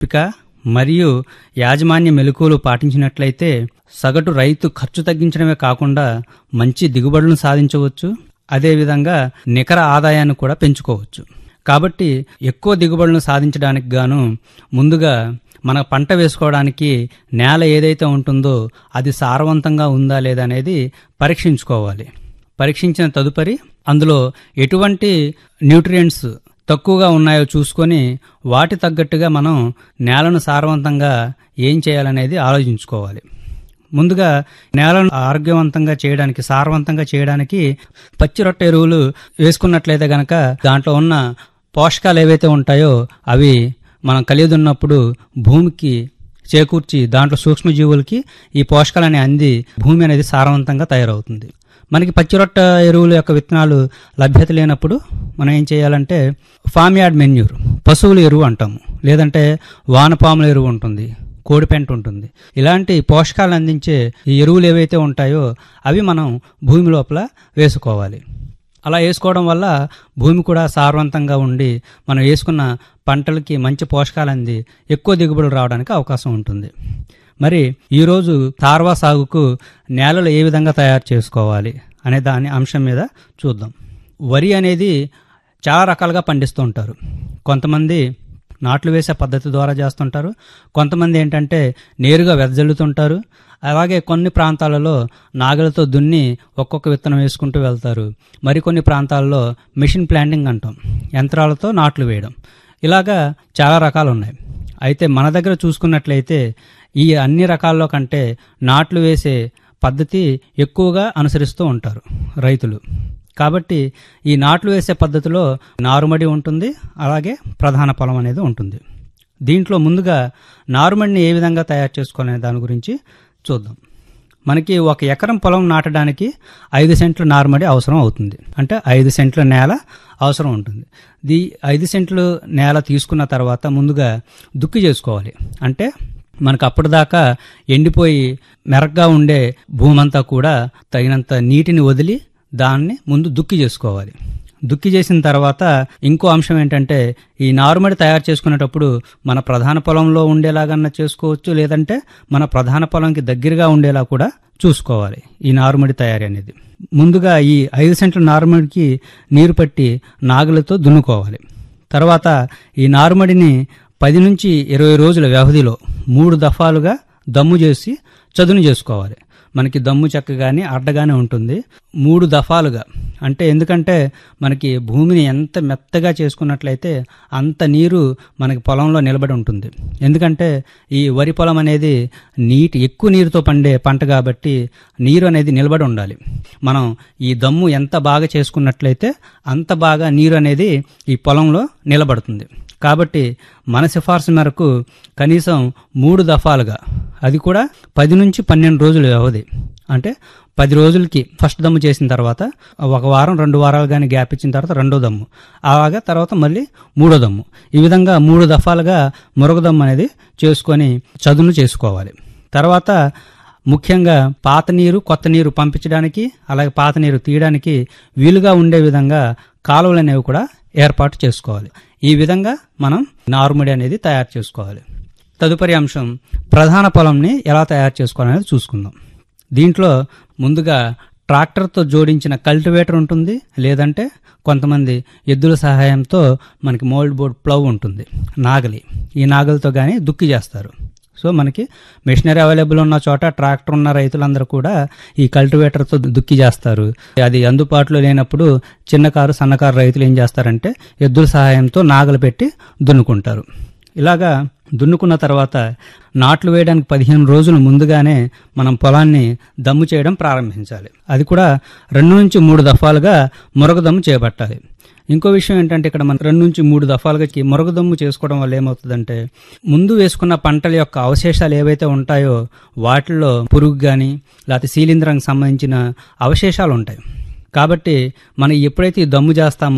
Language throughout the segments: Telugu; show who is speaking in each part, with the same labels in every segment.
Speaker 1: పిక మరియు యాజమాన్య మెలకువలు పాటించినట్లయితే సగటు రైతు ఖర్చు తగ్గించడమే కాకుండా మంచి దిగుబడులను సాధించవచ్చు అదేవిధంగా నికర ఆదాయాన్ని కూడా పెంచుకోవచ్చు కాబట్టి ఎక్కువ దిగుబడులను సాధించడానికి గాను ముందుగా మన పంట వేసుకోవడానికి నేల ఏదైతే ఉంటుందో అది సారవంతంగా ఉందా లేదా అనేది పరీక్షించుకోవాలి పరీక్షించిన తదుపరి అందులో ఎటువంటి న్యూట్రియంట్స్ తక్కువగా ఉన్నాయో చూసుకొని వాటి తగ్గట్టుగా మనం నేలను సారవంతంగా ఏం చేయాలనేది ఆలోచించుకోవాలి ముందుగా నేలను ఆరోగ్యవంతంగా చేయడానికి సారవంతంగా చేయడానికి పచ్చి రొట్టె ఎరువులు వేసుకున్నట్లయితే గనక దాంట్లో ఉన్న పోషకాలు ఏవైతే ఉంటాయో అవి మనం కలిగి ఉన్నప్పుడు భూమికి చేకూర్చి దాంట్లో సూక్ష్మజీవులకి ఈ పోషకాలని అంది భూమి అనేది సారవంతంగా తయారవుతుంది మనకి పచ్చిరొట్ట ఎరువుల యొక్క విత్తనాలు లభ్యత లేనప్పుడు మనం ఏం చేయాలంటే ఫామ్ యార్డ్ మెన్యూర్ పశువుల ఎరువు అంటాము లేదంటే వానపాముల ఎరువు ఉంటుంది కోడిపెంట ఉంటుంది ఇలాంటి పోషకాలను అందించే ఈ ఎరువులు ఏవైతే ఉంటాయో అవి మనం భూమి లోపల వేసుకోవాలి అలా వేసుకోవడం వల్ల భూమి కూడా సారవంతంగా ఉండి మనం వేసుకున్న పంటలకి మంచి పోషకాలు అంది ఎక్కువ దిగుబడులు రావడానికి అవకాశం ఉంటుంది మరి ఈరోజు తార్వా సాగుకు నేలలు ఏ విధంగా తయారు చేసుకోవాలి అనే దాని అంశం మీద చూద్దాం వరి అనేది చాలా రకాలుగా పండిస్తూ ఉంటారు కొంతమంది నాట్లు వేసే పద్ధతి ద్వారా చేస్తుంటారు కొంతమంది ఏంటంటే నేరుగా వెదజల్లుతుంటారు అలాగే కొన్ని ప్రాంతాలలో నాగలతో దున్ని ఒక్కొక్క విత్తనం వేసుకుంటూ వెళ్తారు మరికొన్ని ప్రాంతాల్లో మిషన్ ప్లాంటింగ్ అంటాం యంత్రాలతో నాట్లు వేయడం ఇలాగా చాలా రకాలు ఉన్నాయి అయితే మన దగ్గర చూసుకున్నట్లయితే ఈ అన్ని రకాల్లో కంటే నాట్లు వేసే పద్ధతి ఎక్కువగా అనుసరిస్తూ ఉంటారు రైతులు కాబట్టి ఈ నాట్లు వేసే పద్ధతిలో నారుమడి ఉంటుంది అలాగే ప్రధాన పొలం అనేది ఉంటుంది దీంట్లో ముందుగా నారుమడిని ఏ విధంగా తయారు చేసుకోవాలనే దాని గురించి చూద్దాం మనకి ఒక ఎకరం పొలం నాటడానికి ఐదు సెంట్ల నారుమడి అవసరం అవుతుంది అంటే ఐదు సెంట్ల నేల అవసరం ఉంటుంది దీ ఐదు సెంట్లు నేల తీసుకున్న తర్వాత ముందుగా దుక్కి చేసుకోవాలి అంటే మనకు అప్పటిదాకా ఎండిపోయి మెరగ్గా ఉండే భూమంతా కూడా తగినంత నీటిని వదిలి దాన్ని ముందు దుక్కి చేసుకోవాలి దుక్కి చేసిన తర్వాత ఇంకో అంశం ఏంటంటే ఈ నారుమడి తయారు చేసుకునేటప్పుడు మన ప్రధాన పొలంలో ఉండేలాగన్నా చేసుకోవచ్చు లేదంటే మన ప్రధాన పొలంకి దగ్గరగా ఉండేలా కూడా చూసుకోవాలి ఈ నారుమడి తయారీ అనేది ముందుగా ఈ ఐదు సెంట్ల నారుమడికి నీరు పట్టి నాగులతో దున్నుకోవాలి తర్వాత ఈ నారుమడిని పది నుంచి ఇరవై రోజుల వ్యవధిలో మూడు దఫాలుగా దమ్ము చేసి చదును చేసుకోవాలి మనకి దమ్ము చెక్క కానీ అడ్డగానే ఉంటుంది మూడు దఫాలుగా అంటే ఎందుకంటే మనకి భూమిని ఎంత మెత్తగా చేసుకున్నట్లయితే అంత నీరు మనకి పొలంలో నిలబడి ఉంటుంది ఎందుకంటే ఈ వరి పొలం అనేది నీటి ఎక్కువ నీరుతో పండే పంట కాబట్టి నీరు అనేది నిలబడి ఉండాలి మనం ఈ దమ్ము ఎంత బాగా చేసుకున్నట్లయితే అంత బాగా నీరు అనేది ఈ పొలంలో నిలబడుతుంది కాబట్టి మన సిఫార్సు మేరకు కనీసం మూడు దఫాలుగా అది కూడా పది నుంచి పన్నెండు రోజుల వ్యవధి అంటే పది రోజులకి ఫస్ట్ దమ్ము చేసిన తర్వాత ఒక వారం రెండు వారాలు కానీ గ్యాప్ ఇచ్చిన తర్వాత రెండో దమ్ము అలాగా తర్వాత మళ్ళీ మూడో దమ్ము ఈ విధంగా మూడు దఫాలుగా మురగదమ్ము అనేది చేసుకొని చదును చేసుకోవాలి తర్వాత ముఖ్యంగా పాత నీరు కొత్త నీరు పంపించడానికి అలాగే పాత నీరు తీయడానికి వీలుగా ఉండే విధంగా కాలువలు అనేవి కూడా ఏర్పాటు చేసుకోవాలి ఈ విధంగా మనం నారుమడి అనేది తయారు చేసుకోవాలి తదుపరి అంశం ప్రధాన పొలంని ఎలా తయారు చేసుకోవాలనేది చూసుకుందాం దీంట్లో ముందుగా ట్రాక్టర్తో జోడించిన కల్టివేటర్ ఉంటుంది లేదంటే కొంతమంది ఎద్దుల సహాయంతో మనకి మోల్డ్ బోర్డ్ ప్లవ్ ఉంటుంది నాగలి ఈ నాగలితో కానీ దుక్కి చేస్తారు సో మనకి మెషినరీ అవైలబుల్ ఉన్న చోట ట్రాక్టర్ ఉన్న రైతులందరూ కూడా ఈ కల్టివేటర్తో దుక్కి చేస్తారు అది అందుబాటులో లేనప్పుడు చిన్న కారు సన్నకారు రైతులు ఏం చేస్తారంటే ఎద్దుల సహాయంతో నాగలు పెట్టి దున్నుకుంటారు ఇలాగా దున్నుకున్న తర్వాత నాట్లు వేయడానికి పదిహేను రోజులు ముందుగానే మనం పొలాన్ని దమ్ము చేయడం ప్రారంభించాలి అది కూడా రెండు నుంచి మూడు దఫాలుగా మురగదమ్ము చేపట్టాలి ఇంకో విషయం ఏంటంటే ఇక్కడ మనం రెండు నుంచి మూడు దఫాలుగా మురగదమ్ము చేసుకోవడం వల్ల ఏమవుతుందంటే ముందు వేసుకున్న పంటల యొక్క అవశేషాలు ఏవైతే ఉంటాయో వాటిల్లో పురుగు కానీ లేకపోతే శీలింద్రానికి సంబంధించిన అవశేషాలు ఉంటాయి కాబట్టి మనం ఎప్పుడైతే ఈ దమ్ము చేస్తామో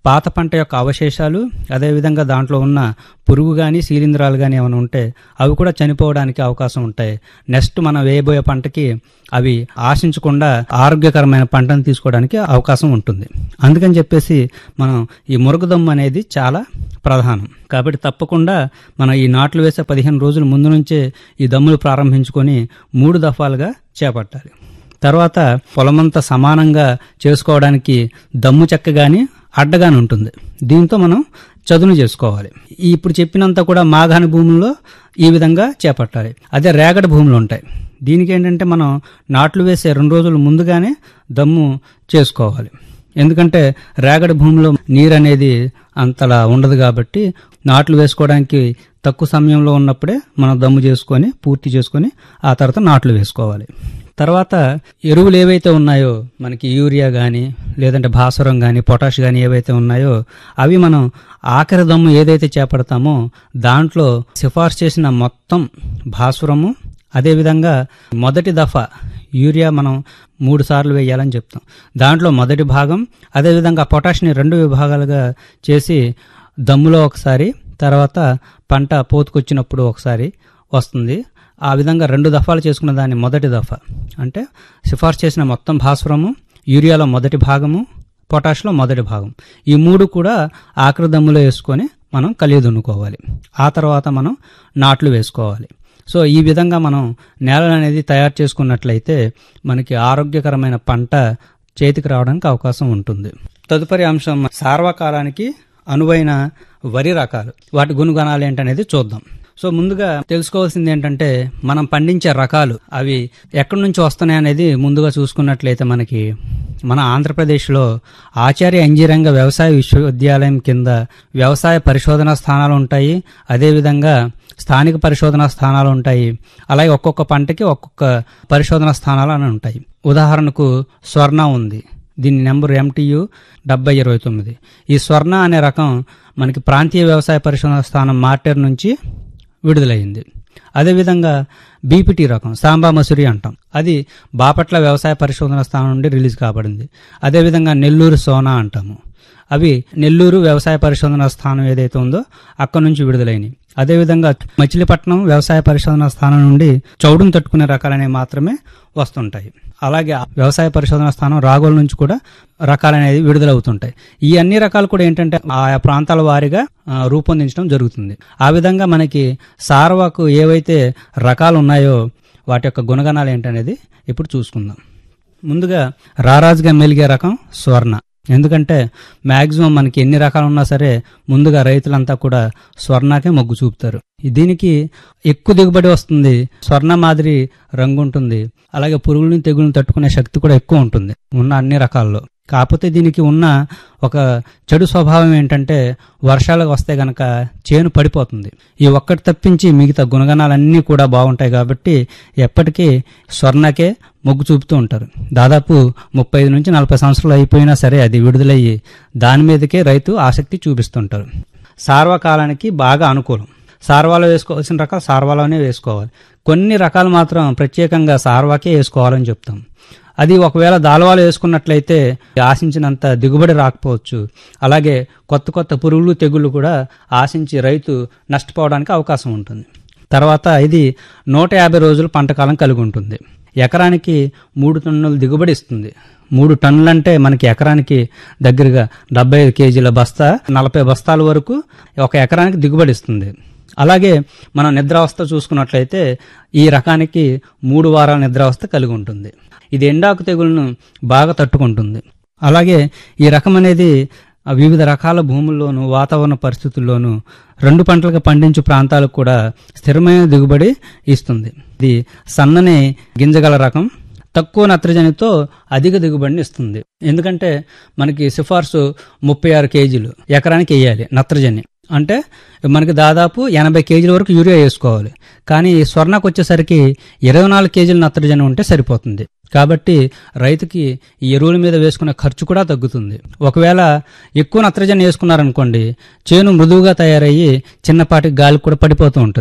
Speaker 1: పాత పంట యొక్క అవశేషాలు అదేవిధంగా దాంట్లో ఉన్న పురుగు కానీ శీలింధ్రాలు కానీ ఏమైనా ఉంటే అవి కూడా చనిపోవడానికి అవకాశం ఉంటాయి నెక్స్ట్ మనం వేయబోయే పంటకి అవి ఆశించకుండా ఆరోగ్యకరమైన పంటను తీసుకోవడానికి అవకాశం ఉంటుంది అందుకని చెప్పేసి మనం ఈ మురుగుదమ్ము అనేది చాలా ప్రధానం కాబట్టి తప్పకుండా మనం ఈ నాట్లు వేసే పదిహేను రోజుల ముందు నుంచే ఈ దమ్ములు ప్రారంభించుకొని మూడు దఫాలుగా చేపట్టాలి తర్వాత పొలమంతా సమానంగా చేసుకోవడానికి దమ్ము చెక్క గాని అడ్డగాని ఉంటుంది దీంతో మనం చదును చేసుకోవాలి ఈ ఇప్పుడు చెప్పినంత కూడా మాగాని భూముల్లో ఈ విధంగా చేపట్టాలి అదే రేగడి భూములు ఉంటాయి దీనికి ఏంటంటే మనం నాట్లు వేసే రెండు రోజుల ముందుగానే దమ్ము చేసుకోవాలి ఎందుకంటే రేగడి భూమిలో నీరు అనేది అంతలా ఉండదు కాబట్టి నాట్లు వేసుకోవడానికి తక్కువ సమయంలో ఉన్నప్పుడే మనం దమ్ము చేసుకొని పూర్తి చేసుకొని ఆ తర్వాత నాట్లు వేసుకోవాలి తర్వాత ఎరువులు ఏవైతే ఉన్నాయో మనకి యూరియా కానీ లేదంటే భాస్వరం కానీ పొటాష్ కానీ ఏవైతే ఉన్నాయో అవి మనం ఆఖరి దమ్ము ఏదైతే చేపడతామో దాంట్లో సిఫార్సు చేసిన మొత్తం భాస్వరము అదేవిధంగా మొదటి దఫా యూరియా మనం మూడు సార్లు వేయాలని చెప్తాం దాంట్లో మొదటి భాగం అదేవిధంగా పొటాష్ని రెండు విభాగాలుగా చేసి దమ్ములో ఒకసారి తర్వాత పంట పోతుకొచ్చినప్పుడు ఒకసారి వస్తుంది ఆ విధంగా రెండు దఫాలు చేసుకున్న దాన్ని మొదటి దఫా అంటే సిఫార్సు చేసిన మొత్తం భాస్వరము యూరియాలో మొదటి భాగము పొటాష్లో మొదటి భాగం ఈ మూడు కూడా ఆఖరి దమ్ములో వేసుకొని మనం కలిగి దున్నుకోవాలి ఆ తర్వాత మనం నాట్లు వేసుకోవాలి సో ఈ విధంగా మనం నేలను అనేది తయారు చేసుకున్నట్లయితే మనకి ఆరోగ్యకరమైన పంట చేతికి రావడానికి అవకాశం ఉంటుంది తదుపరి అంశం సార్వకాలానికి అనువైన వరి రకాలు వాటి గుణగణాలు ఏంటనేది చూద్దాం సో ముందుగా తెలుసుకోవాల్సింది ఏంటంటే మనం పండించే రకాలు అవి ఎక్కడి నుంచి వస్తున్నాయి అనేది ముందుగా చూసుకున్నట్లయితే మనకి మన ఆంధ్రప్రదేశ్లో ఆచార్య అంజీరంగ వ్యవసాయ విశ్వవిద్యాలయం కింద వ్యవసాయ పరిశోధనా స్థానాలు ఉంటాయి అదేవిధంగా స్థానిక పరిశోధనా స్థానాలు ఉంటాయి అలాగే ఒక్కొక్క పంటకి ఒక్కొక్క పరిశోధనా స్థానాలు అని ఉంటాయి ఉదాహరణకు స్వర్ణ ఉంది దీని నెంబర్ ఎంటీయు డెబ్బై ఇరవై తొమ్మిది ఈ స్వర్ణ అనే రకం మనకి ప్రాంతీయ వ్యవసాయ పరిశోధన స్థానం మార్టేర్ నుంచి విడుదలైంది అదేవిధంగా బీపీటీ రకం సాంబా మసూరి అంటాం అది బాపట్ల వ్యవసాయ పరిశోధన స్థానం నుండి రిలీజ్ కాబడింది అదేవిధంగా నెల్లూరు సోనా అంటాము అవి నెల్లూరు వ్యవసాయ పరిశోధన స్థానం ఏదైతే ఉందో అక్కడ నుంచి విడుదలైనవి అదేవిధంగా మచిలీపట్నం వ్యవసాయ పరిశోధన స్థానం నుండి చౌడును తట్టుకునే రకాలనేవి మాత్రమే వస్తుంటాయి అలాగే వ్యవసాయ పరిశోధన స్థానం రాగోల నుంచి కూడా రకాలనేవి విడుదలవుతుంటాయి ఈ అన్ని రకాలు కూడా ఏంటంటే ఆయా ప్రాంతాల వారీగా ఆ, రూపొందించడం జరుగుతుంది ఆ విధంగా మనకి సార్వాకు ఏవైతే రకాలు ఉన్నాయో వాటి యొక్క గుణగణాలు ఏంటనేది ఇప్పుడు చూసుకుందాం ముందుగా రారాజుగా మెలిగే రకం స్వర్ణ ఎందుకంటే మాక్సిమం మనకి ఎన్ని రకాలు ఉన్నా సరే ముందుగా రైతులంతా కూడా స్వర్ణకే మొగ్గు చూపుతారు దీనికి ఎక్కువ దిగుబడి వస్తుంది స్వర్ణ మాదిరి రంగు ఉంటుంది అలాగే పురుగులని తెగులను తట్టుకునే శక్తి కూడా ఎక్కువ ఉంటుంది ఉన్న అన్ని రకాల్లో కాకపోతే దీనికి ఉన్న ఒక చెడు స్వభావం ఏంటంటే వర్షాలు వస్తే గనక చేను పడిపోతుంది ఈ ఒక్కటి తప్పించి మిగతా గుణగణాలన్నీ కూడా బాగుంటాయి కాబట్టి ఎప్పటికీ స్వర్ణకే మొగ్గు చూపుతూ ఉంటారు దాదాపు ముప్పై ఐదు నుంచి నలభై సంవత్సరాలు అయిపోయినా సరే అది విడుదలయ్యి దాని మీదకే రైతు ఆసక్తి చూపిస్తుంటారు సార్వకాలానికి బాగా అనుకూలం సార్వాలో వేసుకోవాల్సిన రకాలు సార్వాలోనే వేసుకోవాలి కొన్ని రకాలు మాత్రం ప్రత్యేకంగా సార్వాకే వేసుకోవాలని చెప్తాం అది ఒకవేళ దాల్వాలు వేసుకున్నట్లయితే ఆశించినంత దిగుబడి రాకపోవచ్చు అలాగే కొత్త కొత్త పురుగులు తెగుళ్ళు కూడా ఆశించి రైతు నష్టపోవడానికి అవకాశం ఉంటుంది తర్వాత ఇది నూట యాభై రోజులు పంటకాలం కలిగి ఉంటుంది ఎకరానికి మూడు టన్నుల దిగుబడి ఇస్తుంది మూడు టన్నులు అంటే మనకి ఎకరానికి దగ్గరగా డెబ్బై ఐదు కేజీల బస్తా నలభై బస్తాల వరకు ఒక ఎకరానికి దిగుబడి ఇస్తుంది అలాగే మనం నిద్రావస్థ చూసుకున్నట్లయితే ఈ రకానికి మూడు వారాల నిద్రావస్థ కలిగి ఉంటుంది ఇది ఎండాకు తెగులను బాగా తట్టుకుంటుంది అలాగే ఈ రకం అనేది ఆ వివిధ రకాల భూముల్లోనూ వాతావరణ పరిస్థితుల్లోనూ రెండు పంటలుగా పండించు ప్రాంతాలకు కూడా స్థిరమైన దిగుబడి ఇస్తుంది ఇది సన్నని గింజగల రకం తక్కువ నత్రజనితో అధిక దిగుబడిని ఇస్తుంది ఎందుకంటే మనకి సిఫార్సు ముప్పై ఆరు కేజీలు ఎకరానికి వేయాలి నత్రజని అంటే మనకి దాదాపు ఎనభై కేజీల వరకు యూరియా వేసుకోవాలి కానీ ఈ స్వర్ణకు వచ్చేసరికి ఇరవై నాలుగు కేజీల నత్రజని ఉంటే సరిపోతుంది కాబట్టి రైతుకి ఈ ఎరువుల మీద వేసుకునే ఖర్చు కూడా తగ్గుతుంది ఒకవేళ ఎక్కువ నత్రజని వేసుకున్నారనుకోండి చేను మృదువుగా తయారయ్యి చిన్నపాటి గాలి కూడా పడిపోతూ ఉంటుంది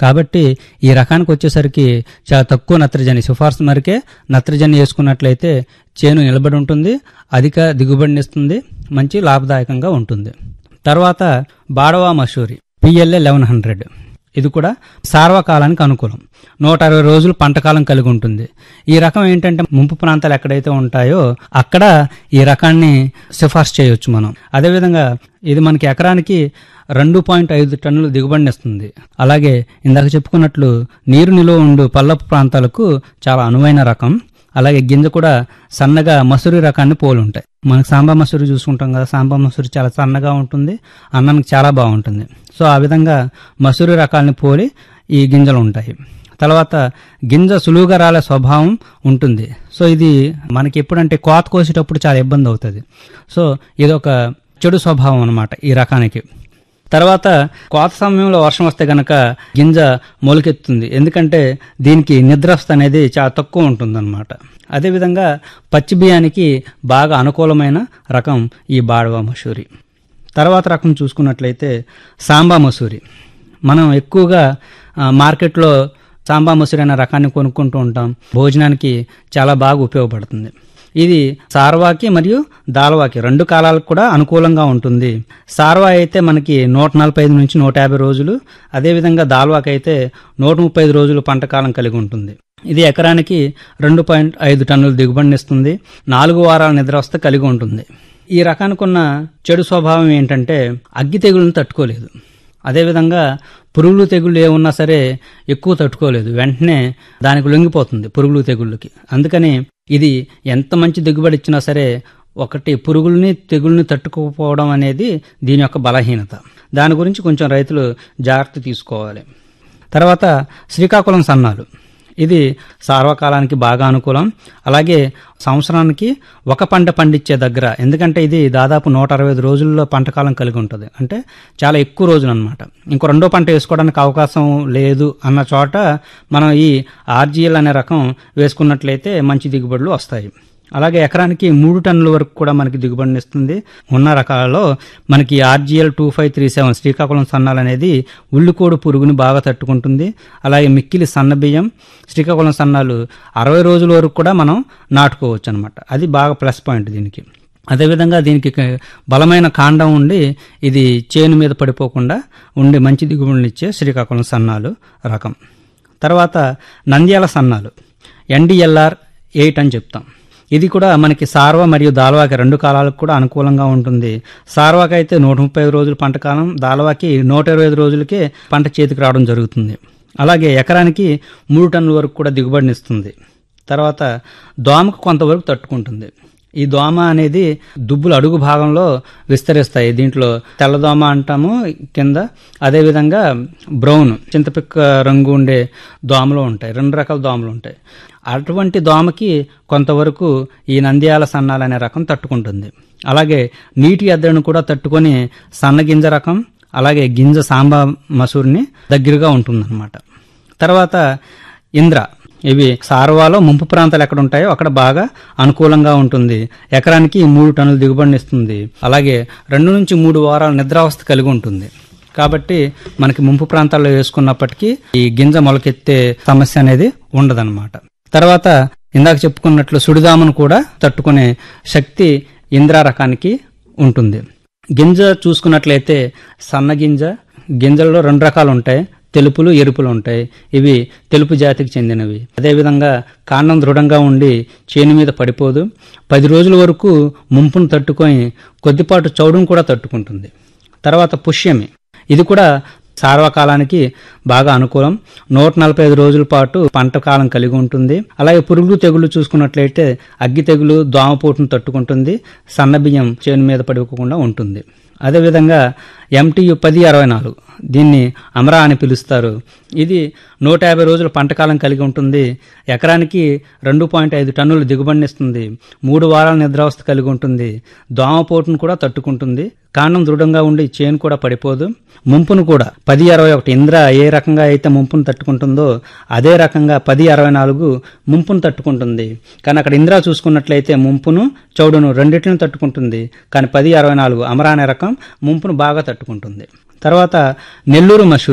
Speaker 1: కాబట్టి ఈ రకానికి వచ్చేసరికి చాలా తక్కువ నత్రజని సిఫార్సు మరికే నత్రజని వేసుకున్నట్లయితే చేను నిలబడి ఉంటుంది అధిక దిగుబడినిస్తుంది మంచి లాభదాయకంగా ఉంటుంది తర్వాత Badava Masuri PLA eleven hundred ఇది కూడా సార్వకాలానికి అనుకూలం నూట అరవై రోజులు పంటకాలం కలిగి ఉంటుంది ఈ రకం ఏంటంటే ముంపు ప్రాంతాలు ఎక్కడైతే ఉంటాయో అక్కడ ఈ రకాన్ని సిఫార్సు చేయొచ్చు మనం అదేవిధంగా ఇది మనకి ఎకరానికి రెండు పాయింట్ ఐదు టన్నులు దిగుబడినిస్తుంది అలాగే ఇందాక చెప్పుకున్నట్లు నీరు నిలువ ఉండు పల్లపు ప్రాంతాలకు చాలా అనువైన రకం అలాగే గింజ కూడా సన్నగా మసూరి రకాన్ని పోలి ఉంటాయి మనకు సాంబా మసూరి చూసుకుంటాం కదా సాంబా మసూరి చాలా సన్నగా ఉంటుంది అన్నానికి చాలా బాగుంటుంది సో ఆ విధంగా మసూరి రకాలని పోలి ఈ గింజలు ఉంటాయి తర్వాత గింజ సులువుగా రాలే స్వభావం ఉంటుంది సో ఇది మనకి ఎప్పుడంటే కోత కోసేటప్పుడు చాలా ఇబ్బంది అవుతుంది సో ఇది ఒక చెడు స్వభావం అన్నమాట ఈ రకానికి తర్వాత కోత సమయంలో వర్షం వస్తే గనక గింజ మొలకెత్తుంది ఎందుకంటే దీనికి నిద్రస్థ అనేది చాలా తక్కువ ఉంటుందన్నమాట అదేవిధంగా పచ్చి బియ్యానికి బాగా అనుకూలమైన రకం ఈ బాడవా మసూరి తర్వాత రకం చూసుకున్నట్లయితే సాంబా మసూరి మనం ఎక్కువగా ఆ, మార్కెట్లో సాంబా మసూరి అనే రకాన్ని కొనుక్కుంటూ ఉంటాం భోజనానికి చాలా బాగా ఉపయోగపడుతుంది ఇది సార్వాకి మరియు దాల్వాకి రెండు కాలాలకు కూడా అనుకూలంగా ఉంటుంది సార్వా అయితే మనకి నూట నలభై ఐదు నుంచి నూట యాభై రోజులు అదేవిధంగా దాల్వాకి అయితే నూట ముప్పై ఐదు రోజులు పంట కాలం కలిగి ఉంటుంది ఇది ఎకరానికి రెండు పాయింట్ ఐదు టన్నులు దిగుబడినిస్తుంది నాలుగు వారాల నిద్రావస్థ కలిగి ఉంటుంది ఈ రకానికి ఉన్న చెడు స్వభావం ఏంటంటే అగ్గి తెగులను తట్టుకోలేదు అదేవిధంగా పురుగులు తెగుళ్ళు ఏ ఉన్నా సరే ఎక్కువ తట్టుకోలేదు వెంటనే దానికి లొంగిపోతుంది పురుగులు తెగుళ్ళకి అందుకని ఇది ఎంత మంచి దిగుబడి ఇచ్చినా సరే ఒకటి పురుగుల్ని తెగుల్ని తట్టుకోకపోవడం అనేది దీని యొక్క బలహీనత దాని గురించి కొంచెం రైతులు జాగ్రత్త తీసుకోవాలి తర్వాత శ్రీకాకుళం సన్నాలు ఇది సార్వకాలానికి బాగా అనుకూలం అలాగే సంవత్సరానికి ఒక పంట పండించే దగ్గర ఎందుకంటే ఇది దాదాపు నూట అరవై ఐదు రోజుల్లో పంట కాలం కలిగి ఉంటుంది అంటే చాలా ఎక్కువ రోజులు అనమాట ఇంకో రెండో పంట వేసుకోవడానికి అవకాశం లేదు అన్న చోట మనం ఈ ఆర్జీఎల్ అనే రకం వేసుకున్నట్లయితే మంచి దిగుబడులు వస్తాయి అలాగే ఎకరానికి మూడు టన్నుల వరకు కూడా మనకి దిగుబడిని ఇస్తుంది ఉన్న రకాలలో మనకి RGL two five three seven Srikakulam సన్నాలు అనేది ఉల్లికోడు పురుగుని బాగా తట్టుకుంటుంది అలాగే మిక్కిలి సన్న బియ్యం శ్రీకాకుళం సన్నాలు అరవై రోజుల వరకు కూడా మనం నాటుకోవచ్చు అనమాట అది బాగా ప్లస్ పాయింట్ దీనికి అదేవిధంగా దీనికి క- బలమైన కాండం ఉండి ఇది చేను మీద పడిపోకుండా ఉండి మంచి దిగుబడునిచ్చే శ్రీకాకుళం సన్నాలు రకం తర్వాత నంద్యాల సన్నాలు ఎన్డిఎల్ఆర్ ఎయిట్ అని చెప్తాం ఇది కూడా మనకి సార్వ మరియు దాల్వాకి రెండు కాలాలకు కూడా అనుకూలంగా ఉంటుంది సార్వాకి అయితే నూట ముప్పై ఐదు రోజులు పంట కాలం దాల్వాకి నూట ఇరవై ఐదు రోజులకే పంట చేతికి రావడం జరుగుతుంది అలాగే ఎకరానికి మూడు టన్నుల వరకు కూడా దిగుబడినిస్తుంది తర్వాత దోమకు కొంతవరకు తట్టుకుంటుంది ఈ దోమ అనేది దుబ్బులు అడుగు భాగంలో విస్తరిస్తాయి దీంట్లో తెల్లదోమ అంటాము కింద అదేవిధంగా బ్రౌన్ చింతపిక్క రంగు ఉండే దోమలు ఉంటాయి రెండు రకాల దోమలు ఉంటాయి అటువంటి దోమకి కొంతవరకు ఈ నంద్యాల సన్నాలు అనే రకం తట్టుకుంటుంది అలాగే నీటి ఎద్దడిని కూడా తట్టుకొని సన్నగింజ రకం అలాగే గింజ సాంబా మసూరిని దగ్గరగా ఉంటుందన్నమాట తర్వాత ఇంద్ర ఇవి సార్వాలో ముంపు ప్రాంతాలు ఎక్కడ ఉంటాయో అక్కడ బాగా అనుకూలంగా ఉంటుంది ఎకరానికి మూడు టన్నుల దిగుబడిని ఇస్తుంది అలాగే రెండు నుంచి మూడు వారాల నిద్రావస్థ కలిగి ఉంటుంది కాబట్టి మనకి ముంపు ప్రాంతాల్లో వేసుకున్నప్పటికీ ఈ గింజ మొలకెత్తే సమస్య అనేది ఉండదన్నమాట తర్వాత ఇందాక చెప్పుకున్నట్లు సుడిదామును కూడా తట్టుకునే శక్తి ఇంద్రా రకానికి ఉంటుంది గింజ చూసుకున్నట్లయితే సన్న గింజ గింజల్లో రెండు రకాలు ఉంటాయి తెలుపులు ఎరుపులు ఉంటాయి ఇవి తెలుపు జాతికి చెందినవి అదేవిధంగా కాండం దృఢంగా ఉండి చేను మీద పడిపోదు పది రోజుల వరకు ముంపును తట్టుకొని కొద్దిపాటు చౌడును కూడా తట్టుకుంటుంది తర్వాత పుష్యమి ఇది కూడా సార్వకాలానికి బాగా అనుకూలం నూట నలభై ఐదు రోజుల పాటు పంట కాలం కలిగి ఉంటుంది అలాగే పురుగులు తెగులు చూసుకున్నట్లయితే అగ్గి తెగులు దోమపోటును తట్టుకుంటుంది సన్న బియ్యం చేను మీద పడిపోకుండా ఉంటుంది అదేవిధంగా ఎంటీయు పది అరవై నాలుగు దీన్ని అమరా అని పిలుస్తారు ఇది నూట యాభై రోజుల పంటకాలం కలిగి ఉంటుంది ఎకరానికి రెండు పాయింట్ ఐదు టన్నులు దిగుబడినిస్తుంది మూడు వారాల నిద్రావస్థ కలిగి ఉంటుంది దోమపోటును కూడా తట్టుకుంటుంది కాండం దృఢంగా ఉండి చేను కూడా పడిపోదు ముంపును కూడా పది అరవై ఒకటి ఇంద్ర ఏ రకంగా అయితే ముంపును తట్టుకుంటుందో అదే రకంగా పది అరవై నాలుగు ముంపును తట్టుకుంటుంది కానీ అక్కడ ఇంద్ర చూసుకున్నట్లయితే ముంపును చౌడును రెండింటిని తట్టుకుంటుంది కానీ పది అరవై నాలుగు అమరా అనే రకం ముంపును బాగా తట్టుకుంటుంది తర్వాత నెల్లూరు మసూరి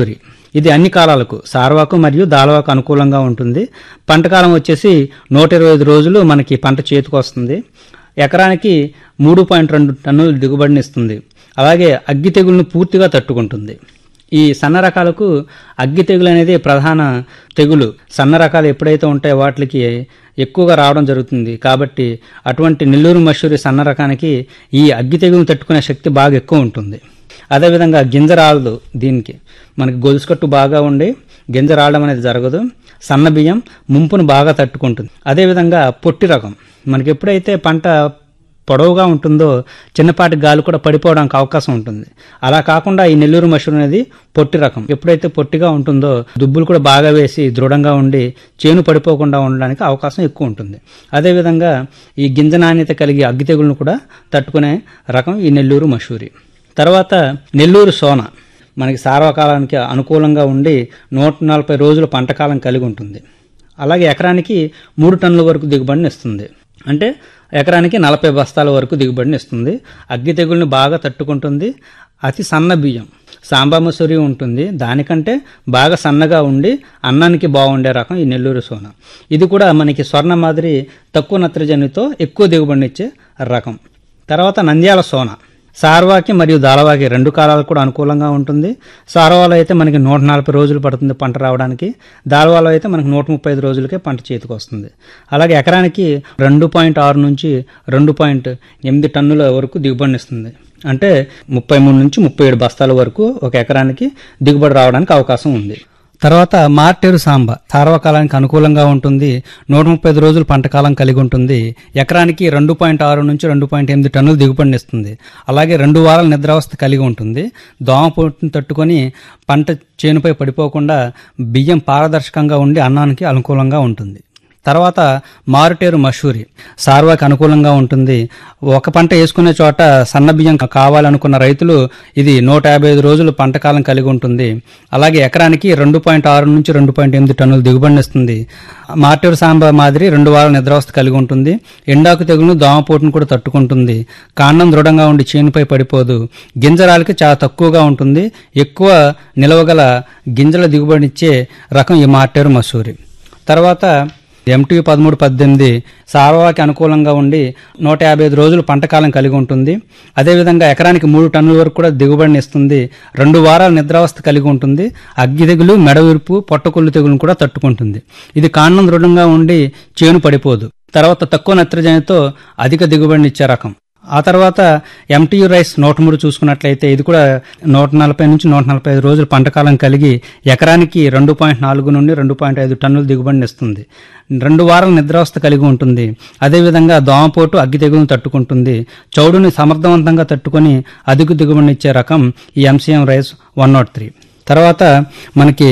Speaker 1: ఇది అన్ని కాలాలకు సార్వాకు మరియు దాలవాకు అనుకూలంగా ఉంటుంది పంట కాలం వచ్చేసి నూట ఇరవై ఐదు రోజులు మనకి పంట చేతికి వస్తుంది ఎకరానికి మూడు పాయింట్ రెండు టన్నుల దిగుబడిని ఇస్తుంది అలాగే అగ్గి తెగులను పూర్తిగా తట్టుకుంటుంది ఈ సన్న రకాలకు అగ్గి తెగులు అనేది ప్రధాన తెగులు సన్న రకాలు ఎప్పుడైతే ఉంటాయో వాటికి ఎక్కువగా రావడం జరుగుతుంది కాబట్టి అటువంటి నెల్లూరు మషూరి సన్న రకానికి ఈ అగ్గి తెగులను తట్టుకునే శక్తి బాగా ఎక్కువ ఉంటుంది అదేవిధంగా గింజ రాలదు దీనికి మనకి గొలుసుకట్టు బాగా ఉండి గింజ రావడం అనేది జరగదు సన్న బియ్యం ముంపును బాగా తట్టుకుంటుంది అదేవిధంగా పొట్టి రకం మనకి ఎప్పుడైతే పంట పొడవుగా ఉంటుందో చిన్నపాటి గాలి కూడా పడిపోవడానికి అవకాశం ఉంటుంది అలా కాకుండా ఈ నెల్లూరు మషూర్ అనేది పొట్టి రకం ఎప్పుడైతే పొట్టిగా ఉంటుందో దుబ్బులు కూడా బాగా వేసి దృఢంగా ఉండి చేను పడిపోకుండా ఉండడానికి అవకాశం ఎక్కువ ఉంటుంది అదేవిధంగా ఈ గింజ నాణ్యత కలిగి అగ్గి తెగులను కూడా తట్టుకునే రకం ఈ నెల్లూరు మషూరి తర్వాత నెల్లూరు సోన మనకి సార్వకాలానికి అనుకూలంగా ఉండి నూట నలభై రోజుల పంటకాలం కలిగి ఉంటుంది అలాగే ఎకరానికి మూడు టన్నుల వరకు దిగుబడిని ఇస్తుంది అంటే ఎకరానికి నలభై బస్తాల వరకు దిగుబడిని ఇస్తుంది అగ్గి తెగుల్ని బాగా తట్టుకుంటుంది అతి సన్న బియ్యం సాంబా మసూరి ఉంటుంది దానికంటే బాగా సన్నగా ఉండి అన్నానికి బాగుండే రకం ఈ నెల్లూరు సోన ఇది కూడా మనకి స్వర్ణ మాదిరి తక్కువ నత్రజనితో ఎక్కువ దిగుబడినిచ్చే రకం తర్వాత నంద్యాల సోన సార్వాకి మరియు దాలవాకి రెండు కాలాలు కూడా అనుకూలంగా ఉంటుంది సార్వాలో అయితే మనకి నూట నలభై రోజులు పడుతుంది పంట రావడానికి దాల్వాలో అయితే మనకి నూట ముప్పై ఐదు రోజులకే పంట చేతికి వస్తుంది అలాగే ఎకరానికి రెండు పాయింట్ ఆరు నుంచి రెండు పాయింట్ ఎనిమిది టన్నుల వరకు దిగుబడినిస్తుంది అంటే ముప్పై మూడు నుంచి ముప్పై ఏడు బస్తాల వరకు ఒక ఎకరానికి దిగుబడి రావడానికి అవకాశం ఉంది తర్వాత మార్టేరు సాంబ సార్వకాలానికి అనుకూలంగా ఉంటుంది నూట ముప్పై ఐదు రోజులు పంటకాలం కలిగి ఉంటుంది ఎకరానికి రెండు పాయింట్ ఆరు నుంచి రెండు పాయింట్ ఎనిమిది టన్నులు దిగుబడినిస్తుంది అలాగే రెండు వారాల నిద్రావస్థ కలిగి ఉంటుంది దోమపోటును తట్టుకొని పంట చేనుపై పడిపోకుండా బియ్యం పారదర్శకంగా ఉండి అన్నానికి అనుకూలంగా ఉంటుంది తర్వాత మారుటేరు మషూరి సార్వాకి అనుకూలంగా ఉంటుంది ఒక పంట వేసుకునే చోట సన్న బియ్యం కావాలనుకున్న రైతులు ఇది నూట యాభై ఐదు రోజులు పంట కాలం కలిగి ఉంటుంది అలాగే ఎకరానికి రెండు పాయింట్ ఆరు నుంచి రెండు పాయింట్ ఎనిమిది టన్నులు దిగుబడినిస్తుంది మార్టేరు సాంబ మాదిరి రెండు వారాల నిద్రావస్థ కలిగి ఉంటుంది ఎండాకు తెగులను దోమపోటును కూడా తట్టుకుంటుంది కాండం దృఢంగా ఉండి చేనుపై పడిపోదు గింజరాలకి చాలా తక్కువగా ఉంటుంది ఎక్కువ నిలవగల గింజల దిగుబడినిచ్చే రకం ఈ మార్టేరు మసూరి తర్వాత ఎంటీ పదమూడు పద్దెనిమిది సార్వాకి అనుకూలంగా ఉండి నూట యాభై ఐదు రోజులు పంటకాలం కలిగి ఉంటుంది అదేవిధంగా ఎకరానికి మూడు టన్నుల వరకు కూడా దిగుబడిని ఇస్తుంది రెండు వారాల నిద్రావస్థ కలిగి ఉంటుంది అగ్గి తెగులు మెడవిరుపు పొట్టకొల్లు తెగులను కూడా తట్టుకుంటుంది ఇది కాండం దృఢంగా ఉండి చేను పడిపోదు తర్వాత తక్కువ నత్రజనితో అధిక దిగుబడిని ఇచ్చే రకం ఆ తర్వాత ఎంటీయు రైస్ నూట మూడు చూసుకున్నట్లయితే ఇది కూడా నూట నలభై నుంచి నూట నలభై ఐదు రోజులు పంటకాలం కలిగి ఎకరానికి రెండు పాయింట్ నాలుగు నుండి రెండు పాయింట్ ఐదు టన్నుల దిగుబడిని ఇస్తుంది రెండు వారాల నిద్రావస్థ కలిగి ఉంటుంది అదేవిధంగా దోమపోటు అగ్గి తెగులను తట్టుకుంటుంది చౌడుని సమర్థవంతంగా తట్టుకొని అధిక దిగుబడిని ఇచ్చే రకం ఈ MCM rice one not three తర్వాత మనకి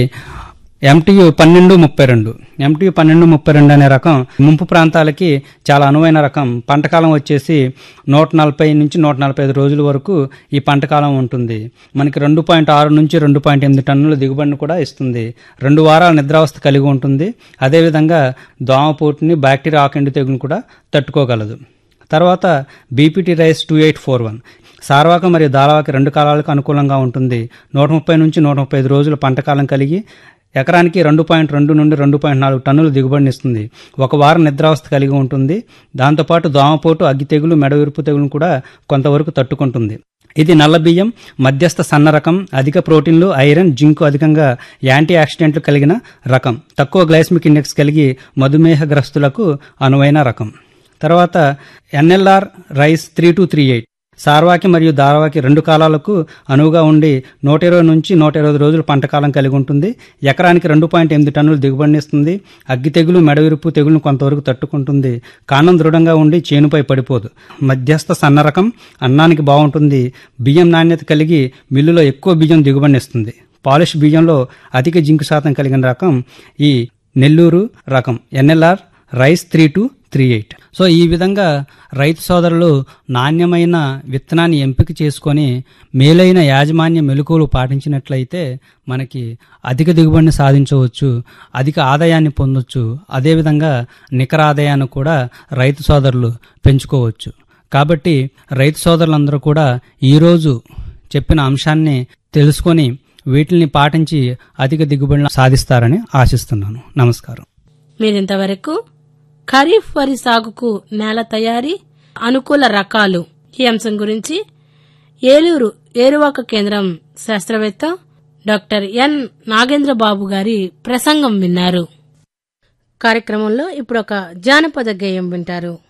Speaker 1: ఎంటీయు పన్నెండు ముప్పై రెండు ఎంటీయు పన్నెండు ముప్పై రెండు అనే రకం ముంపు ప్రాంతాలకి చాలా అనువైన రకం పంటకాలం వచ్చేసి నూట నలభై నుంచి నూట నలభై ఐదు రోజుల వరకు ఈ పంటకాలం ఉంటుంది మనకి రెండు పాయింట్ ఆరు నుంచి రెండు పాయింట్ ఎనిమిది టన్నుల దిగుబడిని కూడా ఇస్తుంది రెండు వారాల నిద్రావస్థ కలిగి ఉంటుంది అదేవిధంగా దోమపోటుని బ్యాక్టీరియా ఆకెండు తెగును కూడా తట్టుకోగలదు తర్వాత BPT rice two eight four one సార్వాక మరియు దాలవాకి రెండు కాలాలకు అనుకూలంగా ఉంటుంది నూట ముప్పై నుంచి నూట ముప్పై ఐదు రోజులు పంటకాలం కలిగి ఎకరానికి రెండు పాయింట్ రెండు నుండి రెండు పాయింట్ నాలుగు టన్నులు దిగుబడిని ఇస్తుంది ఒక వారం నిద్రావస్థ కలిగి ఉంటుంది దాంతోపాటు దోమపోటు అగ్గి తెగులు మెడవిరుపు తెగులు కూడా కొంతవరకు తట్టుకుంటుంది ఇది నల్ల బియ్యం మధ్యస్థ సన్న రకం అధిక ప్రోటీన్లు ఐరన్ జింకు అధికంగా యాంటీ ఆక్సిడెంట్లు కలిగిన రకం తక్కువ గ్లైస్మిక్ ఇండెక్స్ కలిగి మధుమేహగ్రస్తులకు అనువైన రకం తర్వాత NLR rice three two three eight సార్వాకి మరియు దారవాకి రెండు కాలాలకు అనువుగా ఉండి నూట ఇరవై నుంచి నూట ఇరవై రోజులు పంటకాలం కలిగి ఉంటుంది ఎకరానికి రెండు పాయింట్ ఎనిమిది టన్నులు దిగుబడినిస్తుంది అగ్గి తెగులు మెడవిరుపు తెగులను కొంతవరకు తట్టుకుంటుంది కాండం దృఢంగా ఉండి చేనుపై పడిపోదు మధ్యస్థ సన్న రకం అన్నానికి బాగుంటుంది బియ్యం నాణ్యత కలిగి మిల్లులో ఎక్కువ బియ్యం దిగుబడినిస్తుంది పాలిష్ బియ్యంలో అధిక జింకు శాతం కలిగిన రకం ఈ నెల్లూరు రకం NLR rice three two three eight so ఈ విధంగా రైతు సోదరులు నాణ్యమైన విత్తనాన్ని ఎంపిక చేసుకొని మేలైన యాజమాన్య మెలకువలు పాటించినట్లయితే మనకి అధిక దిగుబడిని సాధించవచ్చు అధిక ఆదాయాన్ని పొందొచ్చు అదేవిధంగా నికర ఆదాయాన్ని కూడా రైతు సోదరులు పెంచుకోవచ్చు కాబట్టి రైతు సోదరులందరూ కూడా ఈరోజు చెప్పిన అంశాన్ని తెలుసుకొని వీటిని పాటించి అధిక దిగుబడులను సాధిస్తారని ఆశిస్తున్నాను నమస్కారం
Speaker 2: మీరింతవరకు ఖరీఫ్ వరి సాగుకు నేల తయారీ అనుకూల రకాలు ఈ అంశం గురించి ఏలూరు ఏరువాక కేంద్రం శాస్త్రవేత్త డాక్టర్ ఎన్ నాగేంద్ర బాబు గారి ప్రసంగం విన్నారు కార్యక్రమంలో ఇప్పుడు ఒక జానపద గేయం వింటారు